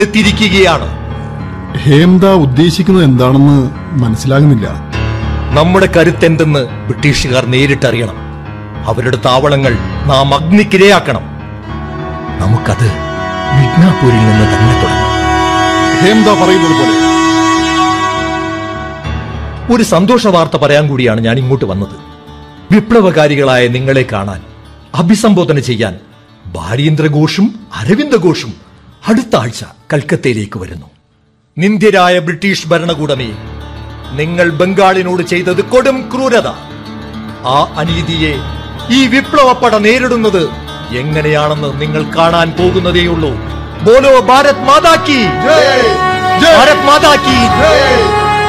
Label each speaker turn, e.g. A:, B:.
A: എത്തിയിരിക്കുകയാണ്
B: ഹേംദ ഉദ്ദേശിക്കുന്നത് എന്താണെന്ന് മനസ്സിലാകുന്നില്ല
A: നമ്മുടെ കരുത്തെന്തെന്ന് ബ്രിട്ടീഷുകാർ നേരിട്ടറിയണം അവരുടെ താവളങ്ങൾ നാം അഗ്നിക്കിരയാക്കണം നമുക്കത് മിഡ്നാപൂരിൽ നിന്ന് തന്നെ തുടങ്ങാം
B: ഹേംദ പറയുന്നത് പോലെ
A: ഒരു സന്തോഷ വാർത്ത പറയാൻ കൂടിയാണ് ഞാൻ ഇങ്ങോട്ട് വന്നത് വിപ്ലവകാരികളായ നിങ്ങളെ കാണാൻ അഭിസംബോധന ചെയ്യാൻ ഭാരീന്ദ്ര ഘോഷും അരവിന്ദ ഘോഷും അടുത്ത ആഴ്ച കൽക്കത്തയിലേക്ക് വരുന്നു നിന്ദ്യരായ ബ്രിട്ടീഷ് ഭരണകൂടമേ നിങ്ങൾ ബംഗാളിനോട് ചെയ്തത് കൊടും ക്രൂരത ആ അനീതിയെ ഈ വിപ്ലവപ്പട നേരിടുന്നത് എങ്ങനെയാണെന്ന് നിങ്ങൾ കാണാൻ പോകുന്നതേയുള്ളൂ ബോലോ ഭാരത് മാതാക്കി ഭാരത് മാതാക്കി